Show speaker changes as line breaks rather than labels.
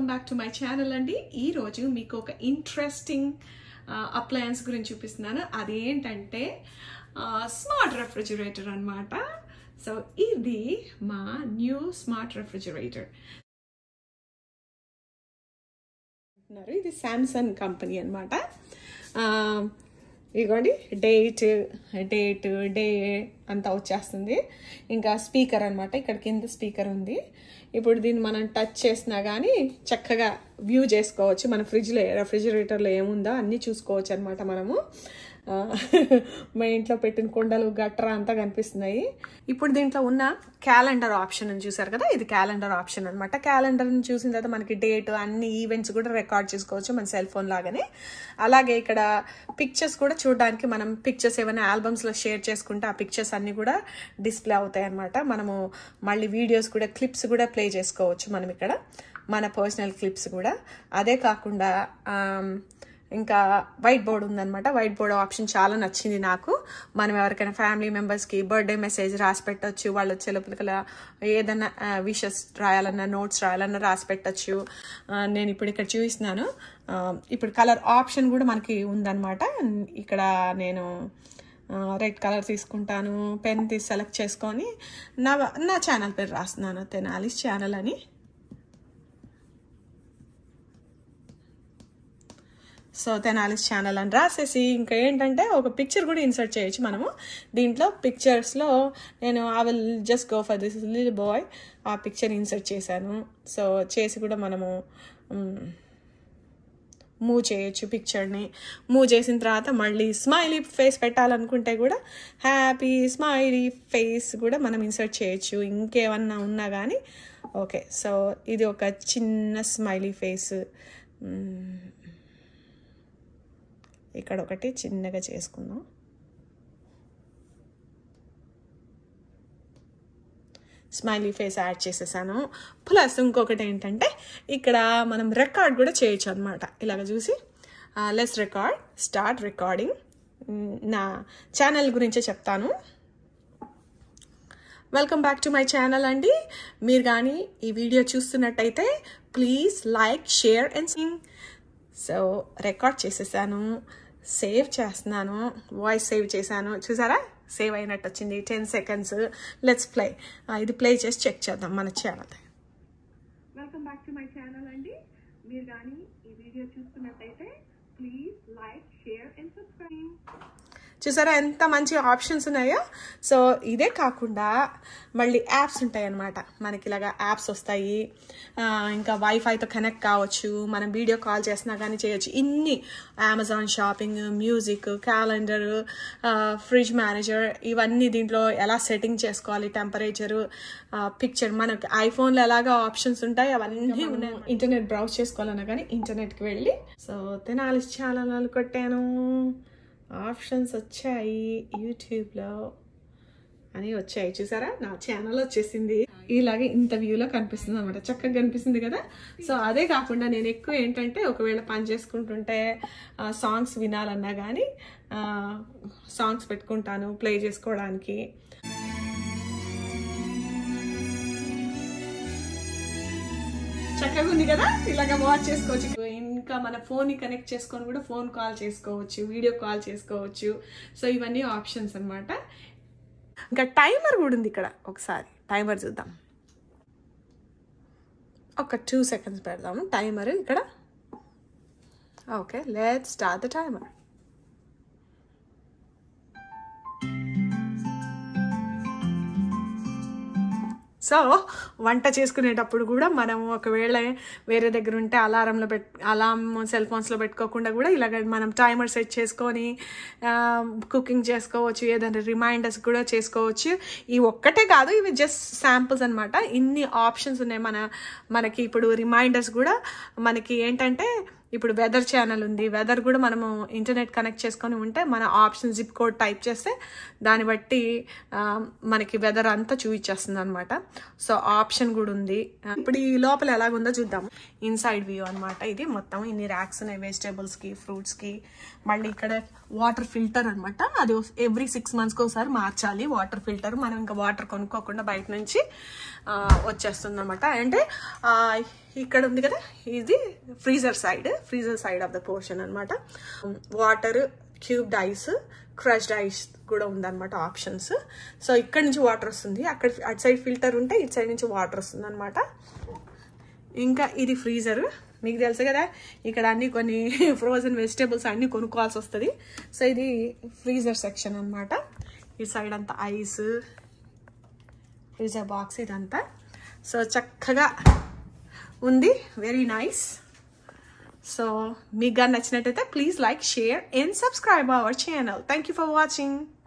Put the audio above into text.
back to my channel అండి ఈరోజు మీకు ఒక ఇంట్రెస్టింగ్ అప్లయన్స్ గురించి చూపిస్తున్నాను అదేంటంటే స్మార్ట్ రెఫ్రిజిరేటర్ అన్నమాట సో ఇది మా న్యూ స్మార్ట్ రెఫ్రిజిరేటర్ అంటున్నారు ఇది శాంసంగ్ కంపెనీ అనమాట ఇదిగోండి డేట్ డేట్ డే అంతా వచ్చేస్తుంది ఇంకా స్పీకర్ అనమాట ఇక్కడ కింద స్పీకర్ ఉంది ఇప్పుడు దీన్ని మనం టచ్ చేసినా కానీ చక్కగా వ్యూ చేసుకోవచ్చు మన ఫ్రిడ్జ్లో రెఫ్రిజిరేటర్లో ఏముందో అన్నీ చూసుకోవచ్చు అనమాట మనము మా ఇంట్లో పెట్టిన కుండలు గట్ర అంతా కనిపిస్తున్నాయి ఇప్పుడు దీంట్లో ఉన్న క్యాలెండర్ ఆప్షన్ అని చూసారు కదా ఇది క్యాలెండర్ ఆప్షన్ అనమాట క్యాలెండర్ని చూసిన తర్వాత మనకి డేట్ అన్ని ఈవెంట్స్ కూడా రికార్డ్ చేసుకోవచ్చు మన సెల్ ఫోన్ లాగానే అలాగే ఇక్కడ పిక్చర్స్ కూడా చూడడానికి మనం పిక్చర్స్ ఏమైనా ఆల్బమ్స్లో షేర్ చేసుకుంటే ఆ పిక్చర్స్ అన్నీ కూడా డిస్ప్లే అవుతాయి అనమాట మనము మళ్ళీ వీడియోస్ కూడా క్లిప్స్ కూడా ప్లే చేసుకోవచ్చు మనం ఇక్కడ మన పర్సనల్ క్లిప్స్ కూడా అదే కాకుండా ఇంకా వైట్ బోర్డ్ ఉందనమాట వైట్ బోర్డ్ ఆప్షన్ చాలా నచ్చింది నాకు మనం ఎవరికైనా ఫ్యామిలీ మెంబర్స్కి బర్త్డే మెసేజ్ రాసి పెట్టచ్చు వాళ్ళు వచ్చే లోపలికల ఏదైనా విషెస్ రాయాలన్నా నోట్స్ రాయాలన్నా రాసి పెట్టచ్చు నేను ఇప్పుడు ఇక్కడ చూపిస్తున్నాను ఇప్పుడు కలర్ ఆప్షన్ కూడా మనకి ఉందన్నమాట ఇక్కడ నేను రెడ్ కలర్ తీసుకుంటాను పెన్ తీసి సెలెక్ట్ చేసుకొని నా నా ఛానల్ పేరు రాస్తున్నాను తెనాలిస్ ఛానల్ అని సో తెనాలిస్ ఛానల్ అని రాసేసి ఇంకా ఏంటంటే ఒక పిక్చర్ కూడా ఇన్సర్ట్ చేయొచ్చు మనము దీంట్లో పిక్చర్స్లో నేను I will just go for this lil boy ఆ పిక్చర్ ఇన్సర్ట్ చేశాను సో చేసి కూడా మనము మూవ్ చేయొచ్చు పిక్చర్ని మూవ్ చేసిన తర్వాత మళ్ళీ స్మైలీ ఫేస్ పెట్టాలనుకుంటే కూడా హ్యాపీ స్మైలీ ఫేస్ కూడా మనం ఇన్సర్ట్ చేయొచ్చు ఇంకేమన్నా ఉన్నా కానీ ఓకే సో ఇది ఒక చిన్న స్మైలీ ఫేస్ ఇక్కడ ఒకటి చిన్నగా చేసుకుందాం స్మైలీ ఫేస్ యాడ్ చేసేసాను ప్లస్ ఇంకొకటి ఏంటంటే ఇక్కడ మనం రికార్డ్ కూడా చేయొచ్చు అనమాట ఇలాగ చూసి లెస్ రికార్డ్ స్టార్ట్ రికార్డింగ్ నా ఛానల్ గురించే చెప్తాను welcome back to my channel అండి మీరు కానీ ఈ వీడియో చూస్తున్నట్టయితే please like share and sing so record చేసేసాను సేవ్ చేస్తున్నాను వాయిస్ సేవ్ చేశాను చూసారా సేవ్ అయినట్టు వచ్చింది టెన్ సెకండ్స్ లెట్స్ ప్లే ఇది ప్లే చేసి చెక్ చేద్దాం మన channel welcome back to my channel అండి మీరు కానీ ఈ వీడియో చూస్తున్నట్టయితే please like share and subscribe చూసారా ఎంత మంచి ఆప్షన్స్ ఉన్నాయో సో ఇదే కాకుండా మళ్ళీ యాప్స్ ఉంటాయి అన్నమాట మనకి ఇలాగా యాప్స్ వస్తాయి ఇంకా వైఫైతో కనెక్ట్ కావచ్చు మనం వీడియో కాల్ చేసినా కానీ చేయొచ్చు ఇన్ని Amazon shopping music calendar fridge manager ఇవన్నీ దీంట్లో ఎలా సెట్టింగ్ చేసుకోవాలి టెంపరేచరు పిక్చర్ మనకి ఐఫోన్లో ఎలాగా ఆప్షన్స్ ఉంటాయి అవన్నీ ఉన్నాయి ఇంటర్నెట్ బ్రౌజ్ చేసుకోవాలన్నా కానీ ఇంటర్నెట్కి వెళ్ళి సో తెనాలి ఛానల్ కొట్టాను ఆప్షన్స్ వచ్చాయి యూట్యూబ్లో అని వచ్చాయి చూసారా నా ఛానల్ వచ్చేసింది ఇలాగే ఇంత వ్యూలో కనిపిస్తుంది అనమాట చక్కగా కనిపిస్తుంది కదా సో అదే కాకుండా నేను ఎక్కువ ఏంటంటే ఒకవేళ పని చేసుకుంటుంటే సాంగ్స్ వినాలన్నా కానీ సాంగ్స్ పెట్టుకుంటాను ప్లే చేసుకోవడానికి చక్కగా ఉంది కదా ఇలాగ వాచ్ చేసుకోవచ్చు ఇంకా మన ఫోన్ని కనెక్ట్ చేసుకొని కూడా ఫోన్ కాల్ చేసుకోవచ్చు వీడియో కాల్ చేసుకోవచ్చు సో ఇవన్నీ ఆప్షన్స్ అనమాట ఇంకా టైమర్ కూడా ఉంది ఇక్కడ ఒకసారి టైమర్ చూద్దాం ఒక టూ సెకండ్స్ పెడదాము టైమర్ ఇక్కడ okay let start the timer so వంట చేసుకునేటప్పుడు కూడా మనం ఒకవేళ వేరే దగ్గర ఉంటే అలారంలో పెట్ అలారం సెల్ ఫోన్స్లో పెట్టుకోకుండా కూడా ఇలాగ మనం టైమర్ సెట్ చేసుకొని కుకింగ్ చేసుకోవచ్చు ఏదైనా రిమైండర్స్ కూడా చేసుకోవచ్చు ఈ ఒక్కటే కాదు ఇవి జస్ట్ శాంపుల్స్ అనమాట ఇన్ని ఆప్షన్స్ ఉన్నాయి మన మనకి ఇప్పుడు రిమైండర్స్ కూడా మనకి ఏంటంటే ఇప్పుడు వెదర్ ఛానల్ ఉంది వెదర్ కూడా మనము ఇంటర్నెట్ కనెక్ట్ చేసుకొని ఉంటే మన ఆప్షన్ జిప్ కోడ్ టైప్ చేస్తే దాన్ని బట్టి మనకి వెదర్ అంతా చూపించేస్తుంది అనమాట సో ఆప్షన్ కూడా ఉంది ఇప్పుడు ఈ లోపల ఎలాగుందో చూద్దాం ఇన్సైడ్ వ్యూ అనమాట ఇది మొత్తం ఇన్ని ర్యాక్స్ ఉన్నాయి వెజిటేబుల్స్కి ఫ్రూట్స్కి మళ్ళీ ఇక్కడ వాటర్ ఫిల్టర్ అనమాట అది ఎవ్రీ సిక్స్ మంత్స్కి ఒకసారి మార్చాలి వాటర్ ఫిల్టర్ మనం ఇంకా వాటర్ కొనుక్కోకుండా బయట నుంచి వచ్చేస్తుంది అనమాట అంటే ఇక్కడ ఉంది కదా ఇది freezer side freezer side of the portion అనమాట water cubed ice crushed ice కూడా ఉందన్నమాట ఆప్షన్స్ సో ఇక్కడ నుంచి వాటర్ వస్తుంది అక్కడ అటు సైడ్ ఫిల్టర్ ఉంటే ఇటు సైడ్ నుంచి వాటర్ వస్తుంది అనమాట ఇంకా ఇది ఫ్రీజర్ మీకు తెలుసు కదా ఇక్కడ అన్ని కొన్ని ఫ్రోజన్ వెజిటేబుల్స్ అన్ని కొనుక్కోవాల్సి వస్తుంది సో ఇది ఫ్రీజర్ సెక్షన్ అనమాట ఈ సైడ్ అంతా ఐస్ ఫ్రీజర్ బాక్స్ ఇదంతా సో చక్కగా ఉంది వెరీ నైస్ సో మీకు కానీ నచ్చినట్టయితే please like share and subscribe our channel thank you for watching